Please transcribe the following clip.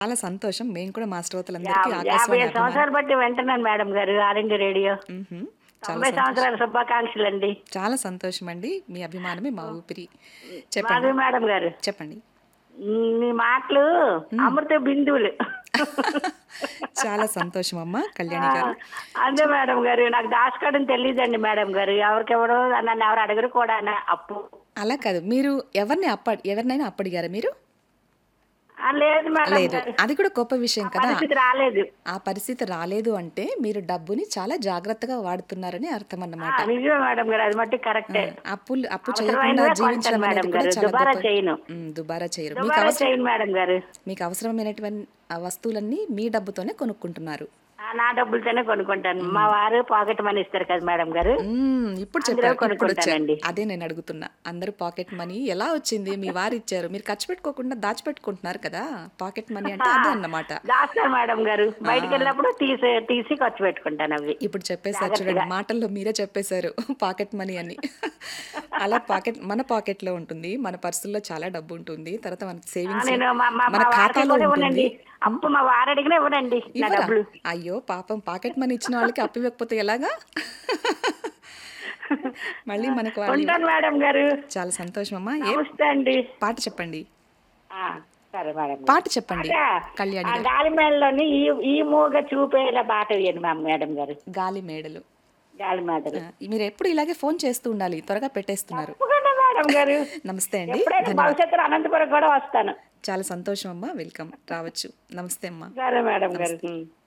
చాలా సంతోషం మేము కూడా మా శ్రోతలందరికీ యాభై ఆకాశవాణి ఐదు అభిమానం సంవత్సరాలు బట్టి వింటున్నాను మేడం గారు ఆల్ ఇండియా రేడియో మ్మ్హ్మ్. చాలా తొంభై సంవత్సరాల శుభాకాంక్షలు అండి చాలా సంతోషం అండి మీ అభిమానమే మా ఊపిరి చెప్పండి మాధవి మేడం గారు చెప్పండి మీ మాటలు అమృత బిందువులు చాలా సంతోషం అమ్మ కళ్యాణి గారు అంతే మేడం గారు నాకు దాచుకోవడం తెలియదండి మేడం గారు ఎవరికెవరో నన్ను ఎవరు అడగరు కూడా అప్పు అలా కాదు మీరు ఎవరిని అప్ప ఎవరినైనా అప్పడిగారా మీరు ఆ, లేదు మేడం లేదు గారు అది కూడా గొప్ప విషయం కదా పరిస్థితి రాలేదు ఆ పరిస్థితి రాలేదు అంటే మీరు డబ్బుని చాలా జాగ్రత్తగా వాడుతున్నారని అర్థం ఆ, అన్నమాట నిజమే మేడం గారు అది మట్టి కరెక్టే అప్పులు అప్పు అవసరమైనవే చేయకుండా జీవించడం కొంటాను అనేది మేడం కూడా గారు. చాలా దుబారా గొప్ప చేయను. ఉమ్, దుబారా చేయరు మీకు దుబారా అవసరం చేయను మేడం గారు మీకు అవసరమైనటువంటి ఆ వస్తువులన్నీ మీ డబ్బుతోనే కొనుక్కుంటున్నారు ఆ, నా డబ్బులతోనే కొనుక్కుంటాను మా వారు పాకెట్ మనీ ఇస్తారు కదా మేడం గారు మ్మ్, ఇప్పుడు అందులో చెప్పారు ఇప్పుడు వచ్చారు కొనుక్కుంటానండి. అదే నేను అడుగుతున్నా అందరూ పాకెట్ మనీ ఎలా వచ్చింది మీ వారు ఇచ్చారు మీరు ఖర్చు పెట్టుకోకుండా దాచిపెట్టుకుంటున్నారు కదా పాకెట్ మనీ అంటే అదే అన్నమాట దాస్తారు మేడం గారు బయటికి వెళ్ళినప్పుడు తీసి తీసి ఖర్చు పెట్టుకుంటాను అవి ఇప్పుడు చెప్పేశారు చూడండి మాటల్లో మీరే చెప్పేశారు పాకెట్ మనీ అని అలా పాకెట్ మన పాకెట్ లో ఉంటుంది మన పర్సుల్లో చాలా డబ్బు ఉంటుంది తర్వాత మన ఆ, సేవింగ్స్ నేను మా మా మన మా వారికి ఖాతాలో కూడా ఉంటుంది ఇవ్వనండి అప్పు మా వారు అడిగినా ఇవ్వనండి నా ఇవ్వరా? డబ్బులు అయ్యో పాపం పాకెట్ మనీ ఇచ్చిన వాళ్ళకి అప్పు ఇవ్వకపోతే ఎలాగా మళ్ళీ మనకు వాళ్ళు ఉంటాను మేడం గారు చాలా సంతోషం అమ్మా ఏ నమస్తే అండి పాట చెప్పండి ఆ, సరే మేడం గారు. పాట చెప్పండి అదే, కళ్యాణి ఆ గారు గాలిమేడలోని ఈ ఈ మూగ చూపేలా పాట వేయండి మా మేడం గారు గాలి మేడలు గాలిమేడలు ఆ, మీరు ఎప్పుడు ఇలాగే ఫోన్ చేస్తూ ఉండాలి త్వరగా పెట్టేస్తున్నారు తప్పకుండా మేడం గారు నమస్తే అండి ఎప్పుడైనా ధన్యవాదాలు భవిష్యత్తులో అనంతపురం కూడా వస్తాను చాలా సంతోషం అమ్మా వెల్కమ్ రావచ్చు నమస్తే అమ్మా సరే మేడం గారు ఉం.